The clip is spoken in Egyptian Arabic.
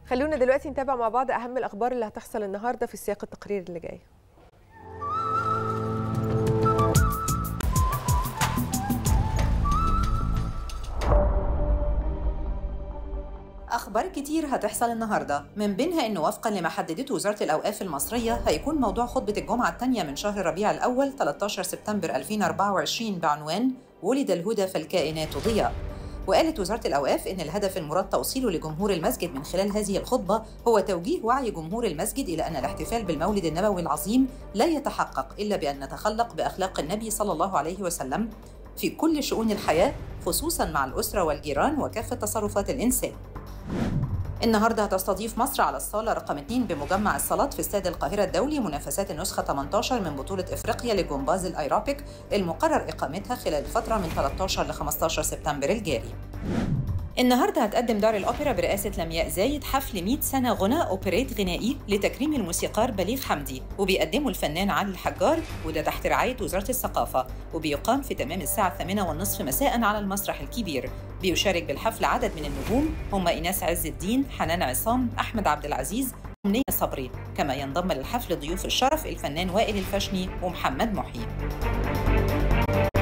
خلونا دلوقتي نتابع مع بعض اهم الاخبار اللي هتحصل النهارده في سياق التقرير اللي جاي أخبار كتير هتحصل النهاردة من بينها إنه وفقا لما حددته وزارة الأوقاف المصرية هيكون موضوع خطبة الجمعة الثانية من شهر ربيع الأول 13 سبتمبر 2024 بعنوان ولد الهدى فالكائنات ضياء وقالت وزارة الأوقاف إن الهدف المراد توصيله لجمهور المسجد من خلال هذه الخطبة هو توجيه وعي جمهور المسجد إلى أن الاحتفال بالمولد النبوي العظيم لا يتحقق إلا بأن نتخلق بأخلاق النبي صلى الله عليه وسلم في كل شؤون الحياة خصوصاً مع الأسرة والجيران وكافة تصرفات الإنسان النهارده هتستضيف مصر على الصاله رقم 2 بمجمع الصالات في استاد القاهره الدولي منافسات النسخه 18 من بطوله افريقيا لجمباز الايروبيك المقرر اقامتها خلال الفتره من 13 ل 15 سبتمبر الجاري. النهارده هتقدم دار الاوبرا برئاسه لمياء زايد حفل 100 سنه غناء اوبريت غنائي لتكريم الموسيقار بليغ حمدي وبيقدمه الفنان علي الحجار وده تحت رعايه وزاره الثقافه وبيقام في تمام الساعه الثامنة والنصف مساء على المسرح الكبير بيشارك بالحفل عدد من النجوم هم ايناس عز الدين حنان عصام احمد عبد العزيز ومنية صبري كما ينضم للحفل ضيوف الشرف الفنان وائل الفشني ومحمد محي